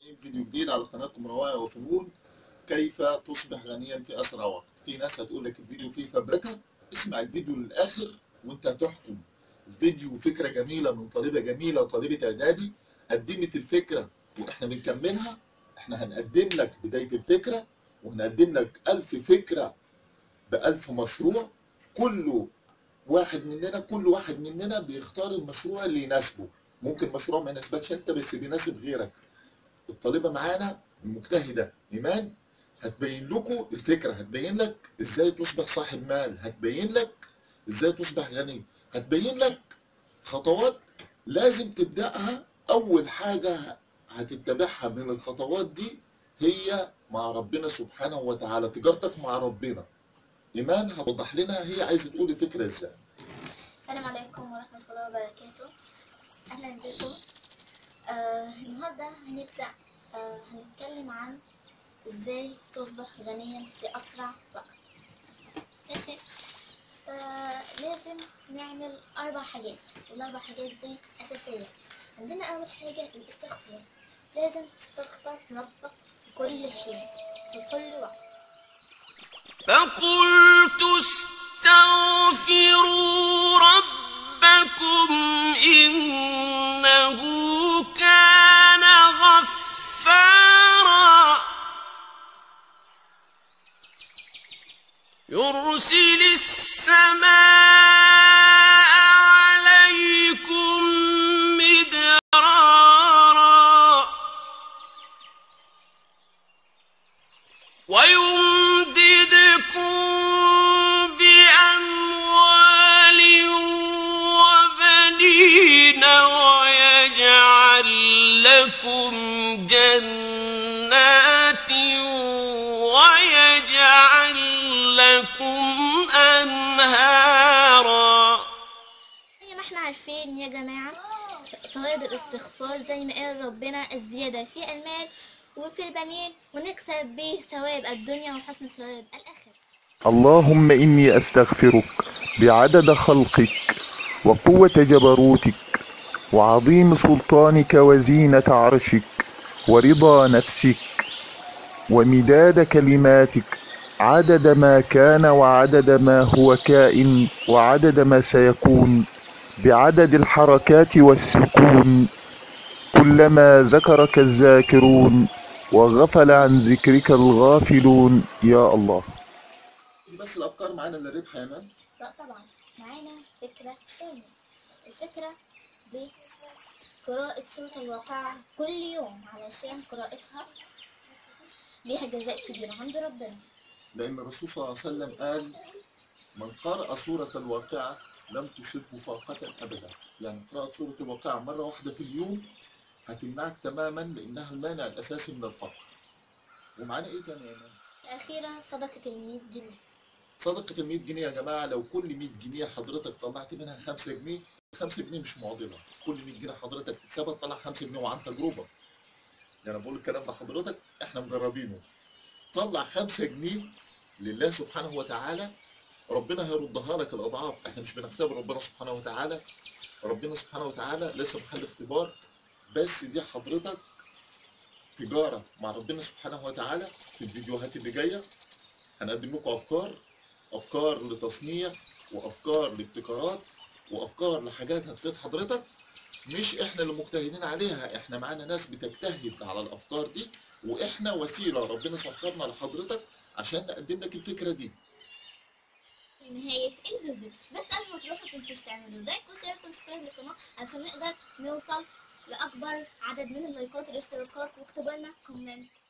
مقدمين فيديو جديد على قناتكم رواية وفنون كيف تصبح غنيا في أسرع وقت في ناس هتقول لك الفيديو فيه فبركة اسمع الفيديو للآخر وانت هتحكم الفيديو فكرة جميلة من طالبة جميلة طالبة إعدادي قدمت الفكرة وإحنا بنكملها إحنا هنقدم لك بداية الفكرة وهنقدم لك ألف فكرة بألف مشروع كله واحد مننا كل واحد مننا بيختار المشروع اللي يناسبه ممكن مشروع ما يناسبكش انت بس بيناسب غيرك الطالبة معانا المجتهدة إيمان هتبين لكم الفكرة هتبين لك ازاي تصبح صاحب مال هتبين لك ازاي تصبح غني هتبين لك خطوات لازم تبدأها أول حاجة هتتبعها من الخطوات دي هي مع ربنا سبحانه وتعالى تجارتك مع ربنا إيمان هتوضح لنا هي عايزة تقول الفكرة ازاي السلام عليكم ورحمة الله وبركاته أهلا بكم آه النهاردة هنبدأ آه هنتكلم عن إزاي تصبح غنيا في أسرع وقت ماشي فلازم نعمل أربع حاجات والأربع حاجات دي أساسية عندنا أول حاجة الاستغفار لازم تستغفر ربك في كل حين في كل وقت فقلت استغفروا ربكم إنه كان غفارا يرسل السماء عليكم مدرارا ويمددكم بأموال وبنين ويجعل لكم جنات ويجعل لكم أنهارا زي ما احنا عارفين يا جماعة فوائد الاستغفار زي ما قال ربنا الزيادة في المال وفي البنين ونكسب به ثواب الدنيا وحسن ثواب الآخرة اللهم إني أستغفرك بعدد خلقك وقوة جبروتك وعظيم سلطانك وزينة عرشك ورضا نفسك ومداد كلماتك عدد ما كان وعدد ما هو كائن وعدد ما سيكون بعدد الحركات والسكون كلما ذكرك الذاكرون وغفل عن ذكرك الغافلون يا الله دي بس الأفكار معانا اللي ربح يا إيمان لا طبعا معانا فكرة تانية الفكرة دي قراءة سورة الواقعة كل يوم علشان قراءتها ليها جزاء كبير عند ربنا لأن الرسول صلى الله عليه وسلم قال من قرأ سورة الواقعة لم تصبه فاقة أبدا يعني قراءة سورة الواقعة مرة واحدة في اليوم هتمنعك تماما لأنها المانع الأساسي من الفقر ومعانا إيه تاني يا إيمان؟ الأخيرة صدقة المية جنيه صدقة ال 100 جنيه يا جماعة لو كل 100 جنيه حضرتك طلعت منها 5 جنيه 5 جنيه مش معضلة كل 100 جنيه حضرتك تكسبها تطلع 5 جنيه وعن تجربة يعني أنا بقول الكلام ده حضرتك احنا مجربينه طلع 5 جنيه لله سبحانه وتعالى ربنا هيردها لك الأضعاف احنا مش بنختبر ربنا سبحانه وتعالى ربنا سبحانه وتعالى لسه محل اختبار بس دي حضرتك تجارة مع ربنا سبحانه وتعالى في الفيديوهات اللي جاية هنقدم لكم أفكار افكار لتصنيع وافكار لابتكارات وافكار لحاجات هتفيد حضرتك مش احنا اللي مجتهدين عليها احنا معانا ناس بتجتهد على الافكار دي واحنا وسيله ربنا سخرنا لحضرتك عشان نقدم لك الفكره دي في نهاية الفيديو بس قبل ما تروحوا متنسوش تعملوا لايك وشير وسبسكرايب للقناة عشان نقدر نوصل لأكبر عدد من اللايكات والاشتراكات واكتبوا لنا كومنت